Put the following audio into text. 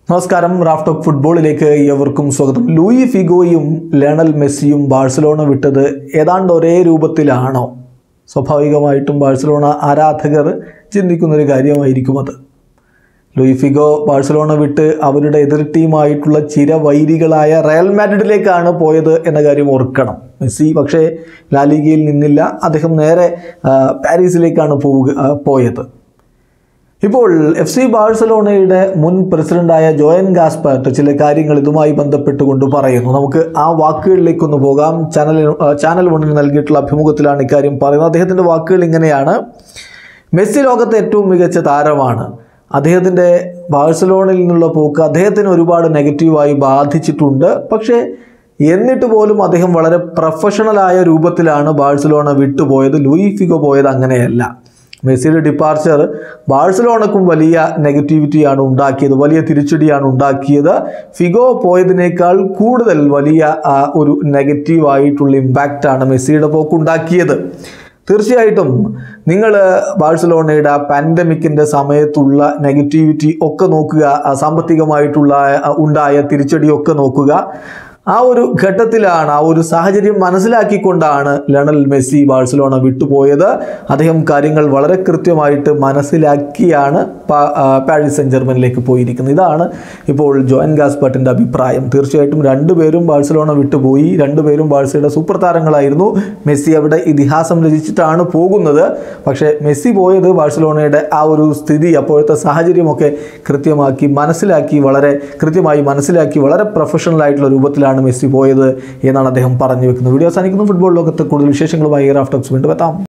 നമസ്കാരം Raf talk ഫുട്ബോളിലേക്ക് ഏവർക്കും സ്വാഗതം ലൂയി ഫിഗോയും ലയണൽ മെസ്സിയും ബാഴ്സലോണ വിട്ടത് ഏതാണ്ട് ഒരേ രൂപത്തിലാണോ സ്വാഭാവികമായിട്ടും ബാഴ്സലോണ ആരാധകർ ചിന്തിക്കുന്നൊരു കാര്യമായിരിക്കും അത് ലൂയി ഫിഗോ ബാഴ്സലോണ വിട്ട് അവരുടെ എതിർ ടീമായിട്ടുള്ള ചിരവൈരികളായ റയൽ മാഡ്രിഡിലേക്കാണ് പോയത് എന്ന കാര്യം ഓർക്കണം മെസ്സി പക്ഷേ ലാലിഗയിൽ നിന്നില്ല അദ്ദേഹം നേരെ ആ, പാരീസിലേക്കാണ് പോവുക ആ, പോയത് ഇപ്പോൾ എഫ് സി ബാഴ്സലോണയുടെ മുൻ പ്രസിഡന്റായ ജോയൻ ഗാസ്പർട്ട് ചില കാര്യങ്ങൾ ഇതുമായി ബന്ധപ്പെട്ടുകൊണ്ട് പറയുന്നു നമുക്ക് ആ വാക്കുകളിലേക്കൊന്ന് പോകാം ചാനൽ ചാനൽ വണ്ണിന് നൽകിയിട്ടുള്ള അഭിമുഖത്തിലാണ് ഇക്കാര്യം പറയുന്നത് അദ്ദേഹത്തിൻ്റെ വാക്കുകൾ ഇങ്ങനെയാണ് മെസ്സി ലോകത്തെ ഏറ്റവും മികച്ച താരമാണ് അദ്ദേഹത്തിൻ്റെ ബാഴ്സലോണയിൽ നിന്നുള്ള പോക്ക് അദ്ദേഹത്തിന് ഒരുപാട് നെഗറ്റീവായി ബാധിച്ചിട്ടുണ്ട് പക്ഷേ എന്നിട്ട് പോലും അദ്ദേഹം വളരെ പ്രൊഫഷണലായ രൂപത്തിലാണ് ബാഴ്സലോണ വിട്ടുപോയത് ലൂയി ഫിഗോ പോയത് അങ്ങനെയല്ല മെസ്സിയുടെ ഡിപ്പാർച്ചർ ബാഴ്സലോണക്കും വലിയ നെഗറ്റിവിറ്റിയാണ് ഉണ്ടാക്കിയത് വലിയ തിരിച്ചടിയാണ് ഉണ്ടാക്കിയത് ഫിഗോ പോയതിനേക്കാൾ കൂടുതൽ വലിയ ആ, ഒരു നെഗറ്റീവായിട്ടുള്ള ഇമ്പാക്റ്റാണ് മെസ്സിയുടെ പോക്കുണ്ടാക്കിയത് തീർച്ചയായിട്ടും നിങ്ങൾ ബാഴ്സലോണയുടെ ആ പാൻഡമിക്കിൻ്റെ സമയത്തുള്ള നെഗറ്റിവിറ്റി ഒക്കെ നോക്കുക ആ സാമ്പത്തികമായിട്ടുള്ള ആ, ഉണ്ടായ തിരിച്ചടിയൊക്കെ നോക്കുക ആ ഒരു ഘട്ടത്തിലാണ് ആ ഒരു സാഹചര്യം മനസ്സിലാക്കിക്കൊണ്ടാണ് ലണൽ മെസ്സി ബാഴ്സലോണ വിട്ടുപോയത് അദ്ദേഹം കാര്യങ്ങൾ വളരെ കൃത്യമായിട്ട് മനസ്സിലാക്കിയാണ് പാ- ആ, പാരീസ് സെൻ ജർമ്മനിലേക്ക് പോയിരിക്കുന്നത് ഇതാണ് ഇപ്പോൾ ജോയൻ ഗാസ്പട്ടിൻ്റെ അഭിപ്രായം തീർച്ചയായിട്ടും രണ്ടുപേരും ബാഴ്സലോണ വിട്ടുപോയി രണ്ടുപേരും ബാഴ്സയുടെ സൂപ്പർ താരങ്ങളായിരുന്നു മെസ്സി അവിടെ ഇതിഹാസം രചിച്ചിട്ടാണ് പോകുന്നത് പക്ഷേ മെസ്സി പോയത് ബാഴ്സലോണയുടെ ആ ഒരു സ്ഥിതി അപ്പോഴത്തെ സാഹചര്യമൊക്കെ കൃത്യമാക്കി മനസ്സിലാക്കി വളരെ കൃത്യമായി മനസ്സിലാക്കി വളരെ പ്രൊഫഷണൽ ആയിട്ടുള്ള രൂപത്തിലാണ് മെസ്സി പോയത് എന്നാണ് അദ്ദേഹം പറഞ്ഞു വെക്കുന്നത് വീഡിയോ അവസാനിക്കുന്നു ഫുട്ബോൾ ലോകത്ത് കൂടുതൽ വിശേഷങ്ങളുമായി റാഫ്റ്റോക്സ് വീണ്ടും എത്താം